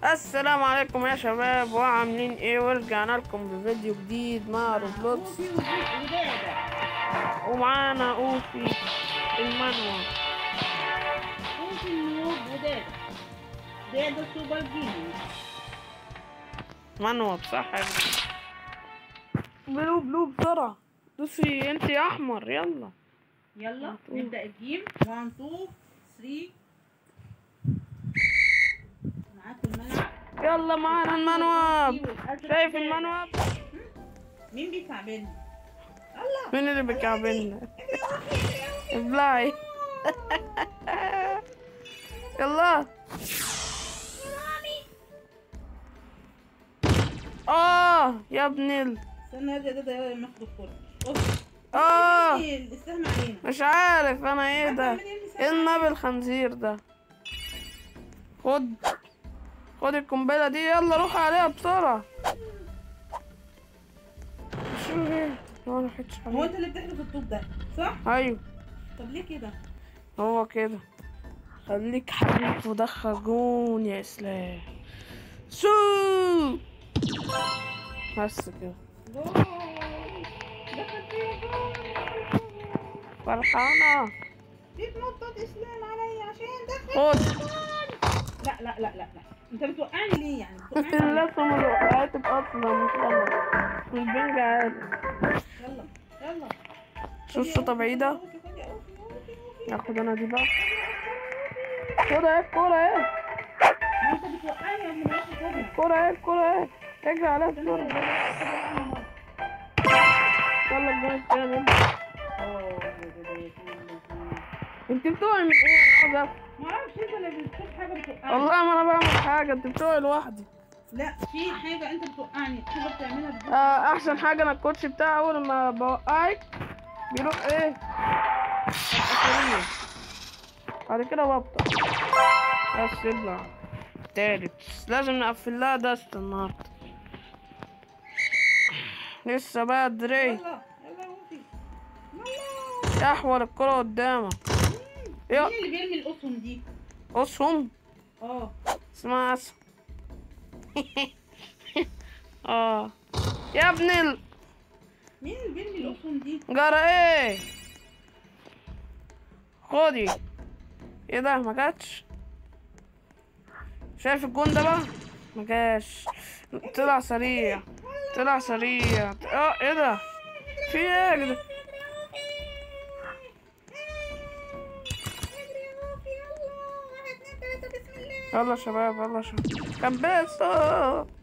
السلام عليكم يا شباب وعاملين ايه ورجعنا لكم بفيديو جديد مع روبلوكس وفي ودادة ومعانا اوفي المانوال وفي النوب ودادة دادة سوبر جيني مانوال صح يا جدع. بلو بلو بسرعة دوسي انت يا احمر يلا يلا مطلوب. نبدأ الجيم 1 2 3 معاكم الملعب يلا معانا المانوال شايف المانوال مين بيكعبلني؟ الله مين اللي بيكعبلنا ابلعي يلا اه يا ابن ال استنى يا دادا يا ناخد الكورة اوف اه إيه السهم علينا مش عارف انا ايه ده هتعمل إيه اللي ايه سهم النبي الخنزير ده خد خد القنبله دي يلا روح عليها بسرعه شو ايه هو انا حتش هو عليه انت اللي بتحدف الطوب ده صح؟ ايوه طب ليه كده؟ هو كده خليك حريف ودخل جون يا اسلام سو بس كده جول دخل فيها جول فرحانة بيتنطط اسلام عليا عشان دخل خد لا لا لا لا لا انت بتوقعني ليه يعني بتوقعني ليه؟ اللسم الوقعات اصلا مش انا مش بنج عادي يلا يلا شو الشوطة بعيدة أوفي، خدي أوفي، أوفي، أوفي. اخد انا دي بقى خد اهي الكورة اهي ما انت بتوقعني قبل ما ياخد كورة. الكورة اهي الكورة اهي اجري عليها بسرعة يلا الجون التاني انت بتوعي من ايه انا عاوز افهم ما اعرفش انت اللي بتشوف حاجه بتوقعني والله ما انا بعمل حاجة انت بتوعي لوحدي لا في حاجه انت بتوقعني حاجه بتعملها بدون آه احسن حاجة انا الكوتش بتاعي اول ما بوقعك بيروح ايه الأسرية. بعد كده ببطل بس يطلع تالت لازم نقفل لها دست النهاردة لسه بدري يلا يلا اوفي يلا احول الكرة قدامك يا مين اللي بيرمي الاسهم دي؟ اسهم اه اسمها اسهم اه يا ابن ال مين اللي بيرمي الاسهم دي؟ جرى ايه خدي ايه ده ما جاتش شايف الجون ده بقى ما جاش طلع سريع طلع سريع اه ايه ده في ايه يا جدع يلا يا شباب يلا يا شباب كان بس